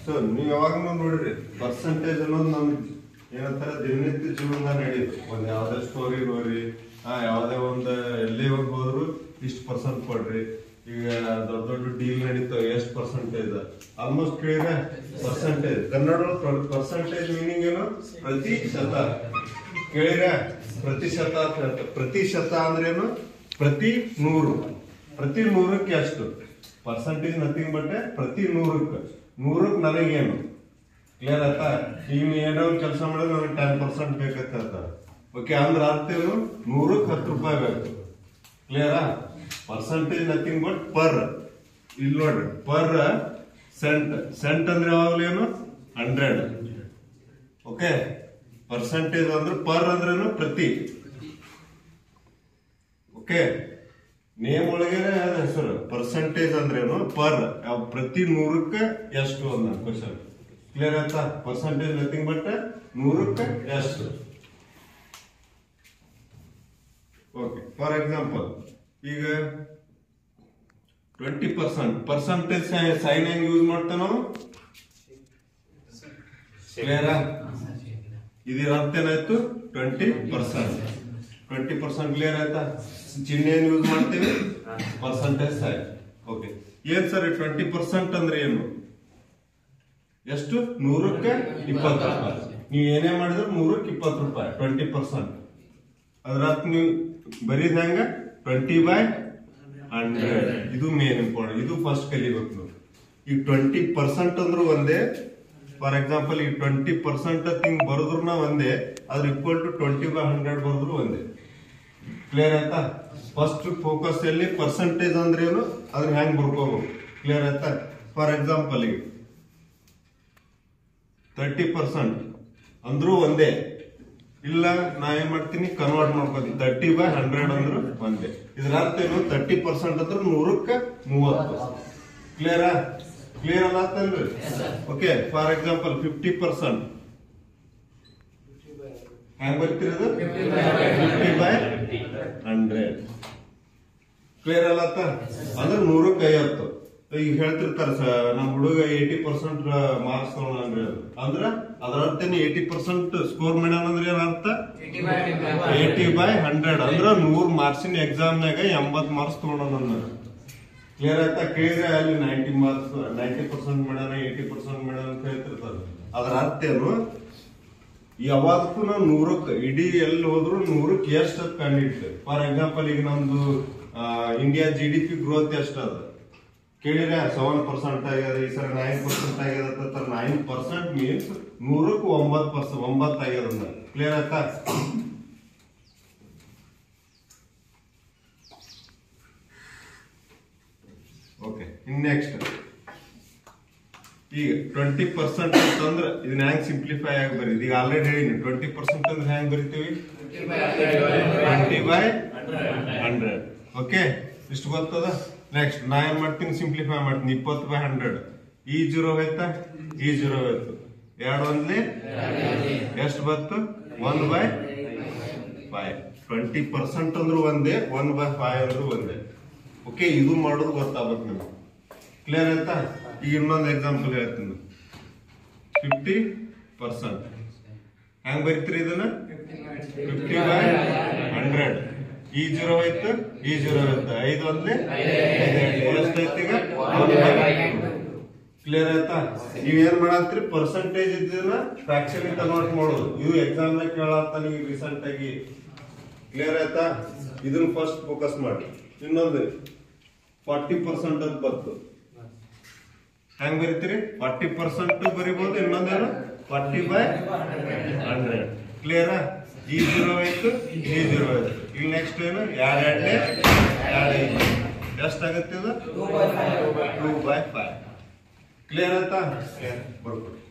so ನೀವು ಯಾವಾಗಲೂ ನೋಡ್ರಿ ಪರ್ಸೆಂಟೇಜ್ ಅನ್ನೋದು ನಮ್ಗೆ ಏನಂತಾರೆ ದಿನನಿತ್ಯ ಜೀವನದಾಗ ನಡೆಯುದು ಒಂದ್ ಯಾವ್ದೇ ಸ್ಟೋರಿ ಹೋಗ್ರಿ ಆ ಯಾವ್ದೇ ಒಂದು ಎಲ್ಲಿ ಹೋಗಿ ಹೋದ್ರು ಇಷ್ಟು ಪರ್ಸೆಂಟ್ ಕೊಡ್ರಿ ಈಗ ದೊಡ್ಡ ದೊಡ್ಡ ಡೀಲ್ ನಡೀತಾವ ಎಷ್ಟು ಪರ್ಸೆಂಟೇಜ್ ಆಲ್ಮೋಸ್ಟ್ ಕೇಳಿದ್ರೆ ಪರ್ಸೆಂಟೇಜ್ ಕನ್ನಡ ಪರ್ಸೆಂಟೇಜ್ ಮೀನಿಂಗ್ ಏನು ಪ್ರತಿಶತ ಕೇಳಿರ ಪ್ರತಿಶತ ಅಂತ ಹೇಳ್ತಾರೆ ಪ್ರತಿಶತ ಅಂದ್ರೇನು ಪ್ರತಿ ನೂರು ಪ್ರತಿ ನೂರಕ್ಕೆ ಎಷ್ಟು ಪರ್ಸೆಂಟೇಜ್ ನಥಿಂಗ್ ಬಟ್ ಪ್ರತಿ ನೂರಕ್ಕೆ ನೂರಕ್ಕೆ ನನಗೇನು ಕ್ಲಿಯರ್ ಆಯ್ತಾ ಈಗ ನೀ ಏನೋ ಒಂದು ಕೆಲಸ ಮಾಡಿದ್ರೆ ನನಗೆ ಟೆನ್ ಪರ್ಸೆಂಟ್ ಬೇಕಂತ ಹೇಳ್ತಾರೆ ಓಕೆ ಅಂದ್ರೆ ಅರ್ಥ ಏನು ನೂರಕ್ಕೆ ಹತ್ತು ರೂಪಾಯಿ ಬೇಕು ಕ್ಲಿಯರಾ ಪರ್ಸೆಂಟೇಜ್ ನಥಿಂಗ್ ಬಟ್ ಪರ್ ಇಲ್ಲಿ ನೋಡ್ರಿ ಪರ್ ಸೆಂಟ್ ಸೆಂಟ್ ಅಂದ್ರೆ ಯಾವಾಗಲೂ ಏನು ಹಂಡ್ರೆಡ್ ಓಕೆ ಪರ್ಸೆಂಟೇಜ್ ಅಂದ್ರೆ ಪರ್ ಅಂದ್ರೇನು ಪ್ರತಿ ಓಕೆ ನೇಮ್ ಒಳಗೇನೆ ಅದ ಹೆಸರು ಪರ್ಸೆಂಟೇಜ್ ಅಂದ್ರೇನು ಪರ್ ಪ್ರತಿ ನೂರಕ್ಕೆ ಎಷ್ಟು ಅಂದ ಕ್ವಶನ್ ಕ್ಲಿಯರ್ ಆಯ್ತಾ ಪರ್ಸೆಂಟೇಜ್ ನಥಿಂಗ್ ಬಟ್ ನೂರಕ್ಕೆ ಎಷ್ಟು ಓಕೆ ಫಾರ್ ಎಕ್ಸಾಂಪಲ್ ಈಗ ಟ್ವೆಂಟಿ ಪರ್ಸೆಂಟ್ ಪರ್ಸೆಂಟೇಜ್ ಸೈನ್ ಹೆಂಗ್ ಯೂಸ್ ಮಾಡ್ತೇವೆ ನಾವು ಕ್ಲಿಯರಾ ಇದರ ಅರ್ಥ ಏನಾಯ್ತು twenty percent twenty percent clear ಆಯ್ತಾ ಚಿಹ್ನೆ ಏನ್ ಯೂಸ್ ಮಾಡ್ತೀವಿ ಪರ್ಸೆಂಟೇಜ್ ಸೈನ್ ಓಕೆ ಏನ್ ಸರ್ ಟ್ವೆಂಟಿ ಪರ್ಸೆಂಟ್ ಅಂದ್ರೆ ಏನು ಎಷ್ಟು ನೂರಕ್ಕೆ ಇಪ್ಪತ್ತು ರೂಪಾಯಿ ನೀವು ಏನೇ ಮಾಡಿದ್ರು ನೂರಕ್ಕೆ ಇಪ್ಪತ್ತು ರೂಪಾಯಿ ಟ್ವೆಂಟಿ ಪರ್ಸೆಂಟ್ ಅದ್ರ ಅರ್ಥ ನೀವು ಬರೀದ್ ಹೆಂಗ ಟ್ವೆಂಟಿ ಬೈ ಹಂಡ್ರೆಡ್ ಇದು ಮೇನ್ ಇಂಪಾರ್ಟೆಂಟ್ ಇದು ಫಸ್ಟ್ ಕಲಿಬೇಕು ನೀವು ಈಗ ಟ್ವೆಂಟಿ ಪರ್ಸೆಂಟ್ ಅಂದ್ರೂ ಒಂದೇ ಫಾರ್ ಎಕ್ಸಾಂಪಲ್ ಈ ಟ್ವೆಂಟಿ ಪರ್ಸೆಂಟ್ ಹಿಂಗ್ ಬರೆದ್ರು ಒಂದೇ ಅದ್ರ equal to twenty by hundred ಬರೆದ್ರು ಒಂದೇ ಕ್ಲಿಯರ್ ಆಯ್ತಾ ಫಸ್ಟ್ ಫೋಕಸ್ ಎಲ್ಲಿ ಪರ್ಸೆಂಟೇಜ್ ಅಂದ್ರೆ ಏನು ಅದ್ರ ಹೆಂಗ್ ಬರ್ಕೋಬೇಕು ಕ್ಲಿಯರ್ ಆಯ್ತಾ ಫಾರ್ ಎಕ್ಸಾಂಪಲ್ ಈಗ ತರ್ಟಿ ಪರ್ಸೆಂಟ್ ಅಂದ್ರೂ ಒಂದೇ ಇಲ್ಲ ನಾ ಏನ್ ಮಾಡ್ತೀನಿ ಕನ್ವರ್ಟ್ ಮಾಡ್ಕೋತೀನಿ ತರ್ಟಿ ಬೈ ಹಂಡ್ರೆಡ್ ಅಂದ್ರು ಒಂದೇ ಇದ್ರ ಅರ್ಥ ಏನು ತರ್ಟಿ ಪರ್ಸೆಂಟ್ ಅಂದ್ರೆ ನೂರಕ್ಕೆ ಮೂವತ್ತು ಕ್ಲಿಯರಾ ಕ್ಲಿಯರ್ ಅಲ್ಲ ಅಂತಲ್ರಿ okay for example fifty percent ಹೆಂಗ್ ಬರ್ತಿರೋದು ಫಿಫ್ಟಿ ಬೈ ಹಂಡ್ರೆಡ್ ಕ್ಲಿಯರ್ ಅಲ್ಲತ್ತ ಅಂದ್ರೆ ನೂರಕ್ಕೆ ಐವತ್ತು ಈಗ ಹೇಳ್ತಿರ್ತಾರ ಸರ್ ನಮ್ ಹುಡುಗ ಏಯ್ಟಿ ಪರ್ಸೆಂಟ್ ಮಾರ್ಕ್ಸ್ ತಗೊಂಡ್ರಿ ಅಂದ್ರ ಅದ್ರ ಅರ್ಥ ಏಯ್ಟಿ ಪರ್ಸೆಂಟ್ ಸ್ಕೋರ್ ಮಾಡ್ಯಾನ ಅಂದ್ರೆ ಏನ್ ಅರ್ಥ ಏಯ್ಟಿ ಬೈ ಹಂಡ್ರೆಡ್ ಅಂದ್ರ ನೂರ್ ಮಾರ್ಕ್ಸಿನ ಎಕ್ಸಾಮ್ನಾಗ ಎಂಬತ್ ಮಾರ್ಕ್ಸ್ ತಗೊಂಡ ಕ್ಲಿಯರ್ ಆಯ್ತಾ ಕೇಳಿದ್ರೆ ಅಲ್ಲಿ ನೈಂಟಿ ಮಾರ್ಕ್ಸ್ ನೈಂಟಿ ಪರ್ಸೆಂಟ್ ಮಾಡ್ಯಾನ ಏಯ್ಟಿ ಪರ್ಸೆಂಟ್ ಮಾಡ್ಯಾನ ಅಂತ ಹೇಳ್ತಿರ್ತಾರೆ ಅದ್ರ ಅರ್ಥ ಏನು ಯಾವಾಗಕ್ಕೂ ನಾವು ನೂರಕ್ಕೆ ಇಡೀ ಎಲ್ಲಿ ಹೋದ್ರು ನೂರಕ್ಕೆ ಎಷ್ಟು ಕಂಡಿಡ್ತೇವೆ ಫಾರ್ ಎಕ್ಸಾಂಪಲ್ ಈಗ ನಮ್ದು India G D P growth ಎಷ್ಟು ಅದ ಕೇಳಿದ್ರೆ ಸೆವೆನ್ ಪರ್ಸೆಂಟ್ ಆಗ್ಯದ ಈ ಸಲ ನೈನ್ ಪರ್ಸೆಂಟ್ ಆಗ್ಯದ ನೈನ್ ಪರ್ಸೆಂಟ್ ಮೀನ್ಸ್ ನೂರಕ್ಕೆ ಒಂಬತ್ತು ಪರ್ಸೆಂಟ್ ಒಂಬತ್ತು ಆಗ್ಯದ ಕ್ಲಿಯರ್ ಆಯ್ತಾ ಓಕೆ ಇನ್ ನೆಕ್ಸ್ಟ್ ಈಗ ಟ್ವೆಂಟಿ ಪರ್ಸೆಂಟ್ ಅಂತಂದ್ರೆ ಇದನ್ನ ಹೆಂಗ್ ಸಿಂಪ್ಲಿಫೈ ಆಗಿ ಬರೀದ್ ಈಗ ಆಲ್ರೆಡಿ ಹೇಳಿನಿ ಟ್ವೆಂಟಿ ಪರ್ಸೆಂಟ್ ಅಂದ್ರೆ ಹೆಂಗ್ ಬರಿತೀವಿ ಟ್ವೆಂಟಿ ಬೈ ಹಂಡ್ರೆಡ್ ಓಕೆ ಇಷ್ಟು ಗೊತ್ತದ ನೆಕ್ಸ್ಟ್ ನಾ ಏನ್ ಮಾಡ್ತೀನಿ ಸಿಂಪ್ಲಿಫೈ ಮಾಡ್ತೀನಿ ಇಪ್ಪತ್ತು ಬೈ ಹಂಡ್ರೆಡ್ ಈ ಜೀರೋ ಹೋಯ್ತಾ ಈ ಜೀರೋ ಹೋಯ್ತು ಎರಡು ಒಂದ್ಲಿ ಎಷ್ಟು ಬಂತು one by five twenty percent ಅಂದ್ರೂ ಒಂದೇ ಒನ್ ಬೈ ಫೈವ್ ಅಂದ್ರೂ ಒಂದೇ ಓಕೆ ಇದು ಮಾಡೋದು ಗೊತ್ತಾಗ್ಬೇಕು ನಿಮ್ಗೆ ಕ್ಲಿಯರ್ ಆಯ್ತಾ ಈಗ ಇನ್ನೊಂದು ಎಕ್ಸಾಂಪಲ್ ಹೇಳ್ತೀನಿ ಫಿಫ್ಟಿ ಪರ್ಸೆಂಟ್ ಹೆಂಗ್ ಬರೀತೀರಿ ಇದನ್ನ ಫಿಫ್ಟಿ ಬೈ ಹಂಡ್ರೆಡ್ ಈ ಜೀರೋ ಹೋಯ್ತು ಈ ಜೀರೋ ಹೋಯ್ತು ಐದು ಒಂದ್ಲಿ ಎಷ್ಟೈತಿ ಈಗ ಕ್ಲಿಯರ್ ಆಯ್ತಾ ನೀವ್ ಏನ್ ಮಾಡತ್ತೀರಿ ಪರ್ಸೆಂಟೇಜ್ ಇದನ್ನ ಫ್ರಾಕ್ಷನ್ ಕನ್ವರ್ಟ್ ಮಾಡೋದು ಇದು ಎಕ್ಸಾಮ್ ನಾಗ ಕೇಳತ್ತ ನೀವು ರೀಸೆಂಟ್ ಆಗಿ ಕ್ಲಿಯರ್ ಆಯ್ತಾ ಇದನ್ನ ಫಸ್ಟ್ ಫೋಕಸ್ ಮಾಡಿ ಇನ್ನೊಂದು ಫಾರ್ಟಿ ಪರ್ಸೆಂಟ್ ಅಂತ ಬಂತು ಹೆಂಗ್ ಬರೀತೀರಿ ಫಾರ್ಟಿ ಪರ್ಸೆಂಟ್ ಬರಿಬಹುದು ಇನ್ನೊಂದೇನು ಫಾರ್ಟಿ ಬೈ ಹಂಡ್ರೆಡ್ ಕ್ಲಿಯರಾ ಈ ಜೀರೋ ಆಯ್ತು ಈ ಜೀರೋ ಆಯ್ತು ಈಗ ನೆಕ್ಸ್ಟ್ ಏನು ಎರಡು ಎರಡನೇ ಎರಡು ಐದು ಎಷ್ಟಾಗುತ್ತೆ ಇದು ಟೂ ಬೈ ಫೈವ್ ಕ್ಲಿಯರ್ ಆಯ್ತಾ ಬರ್ಕೊಡಿ